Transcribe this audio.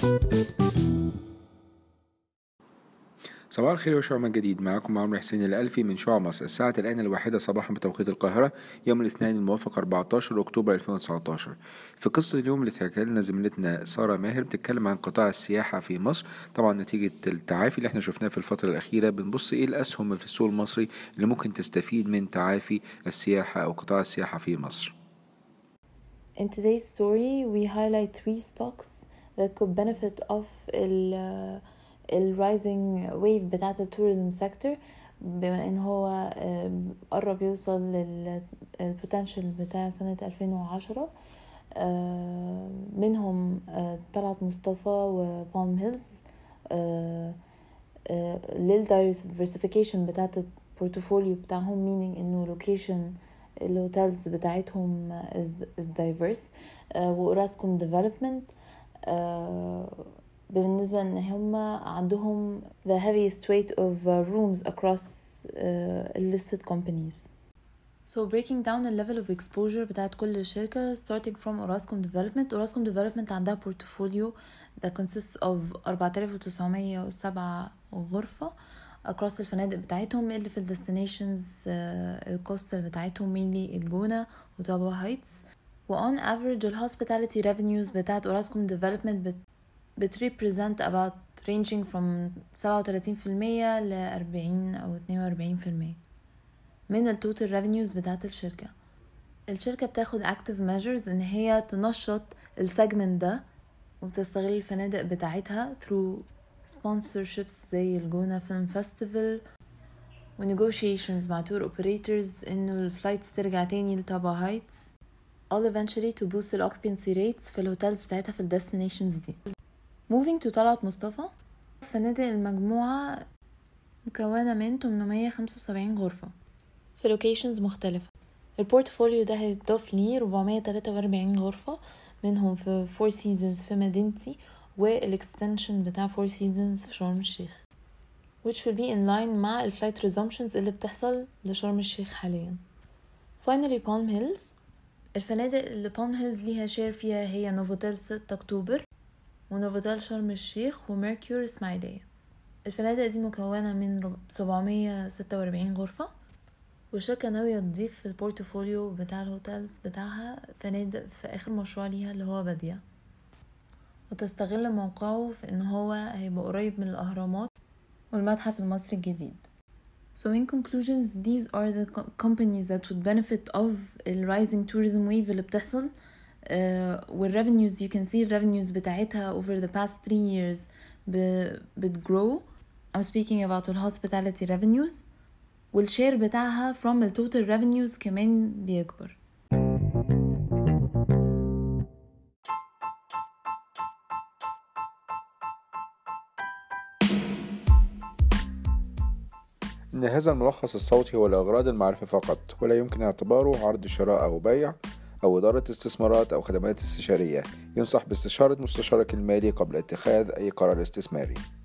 صباح الخير وشعما جديد معكم عمرو حسين الألفي من شعب مصر الساعة الآن الواحدة صباحا بتوقيت القاهرة يوم الاثنين الموافق 14 أكتوبر 2019 في قصة اليوم اللي تحكي لنا زميلتنا سارة ماهر بتتكلم عن قطاع السياحة في مصر طبعا نتيجة التعافي اللي احنا شفناه في الفترة الأخيرة بنبص إيه الأسهم في السوق المصري اللي ممكن تستفيد من تعافي السياحة أو قطاع السياحة في مصر In today's story, we highlight three stocks that could benefit of ال الرايزنج ويف بتاعة التوريزم سيكتور بما ان هو قرب يوصل للبوتنشال بتاع سنة 2010 منهم طلعت مصطفى وبالم هيلز للدايفرسيفيكيشن بتاعة البورتفوليو بتاعهم meaning انه لوكيشن الهوتيلز بتاعتهم is, is diverse واوراسكوم ديفلوبمنت بالنسبة ان هم عندهم the heaviest weight of rooms across uh, listed companies So breaking down the level of exposure بتاعت كل شركة starting from Orascom Development Orascom Development عندها portfolio that consists of 4907 غرفة across الفنادق بتاعتهم اللي في الديستنيشنز الكوستال بتاعتهم mainly الجونة وتابا هايتس و on average الهوسبيتاليتي revenues بتاعت Orascom Development بت بتريبريزنت about ranging from 37% ل 40 أو 42% من التوتال revenues بتاعت الشركة الشركة بتاخد active measures إن هي تنشط السيجمنت ده وبتستغل الفنادق بتاعتها through sponsorships زي الجونة فيلم فيستيفال و negotiations مع tour operators إنه الفلايتس ترجع تاني لتابا هايتس all eventually to boost the occupancy rates في الهوتيلز بتاعتها في الديستنيشنز دي Moving to طلعت مصطفى فنادق المجموعة مكونة من 875 غرفة في لوكيشنز مختلفة البورتفوليو ده هيتضاف ليه 443 غرفة منهم في فور سيزونز في مدينتي والاكستنشن بتاع فور سيزونز في شرم الشيخ which will be in line مع الفلايت resumptions اللي بتحصل لشرم الشيخ حاليا finally Palm Hills الفنادق اللي Palm Hills ليها شير فيها هي نوفوتيل 6 أكتوبر ونوفوتيل شرم الشيخ وميركور إسماعيلية الفنادق دي مكونة من 746 غرفة والشركة ناوية تضيف في البورتفوليو بتاع الهوتيلز بتاعها فنادق في آخر مشروع ليها اللي هو بادية وتستغل موقعه في إن هو هيبقى قريب من الأهرامات والمتحف المصري الجديد So in conclusions, these are the companies that would benefit of the rising tourism wave اللي بتحصل uh, والrevenues you can see revenues بتاعتها over the past three years بتgrow I'm speaking about the hospitality revenues والشير بتاعها from the total revenues كمان بيكبر إن هذا الملخص الصوتي هو لأغراض المعرفة فقط ولا يمكن اعتباره عرض شراء أو بيع أو إدارة استثمارات أو خدمات استشارية ينصح باستشارة مستشارك المالي قبل اتخاذ أي قرار استثماري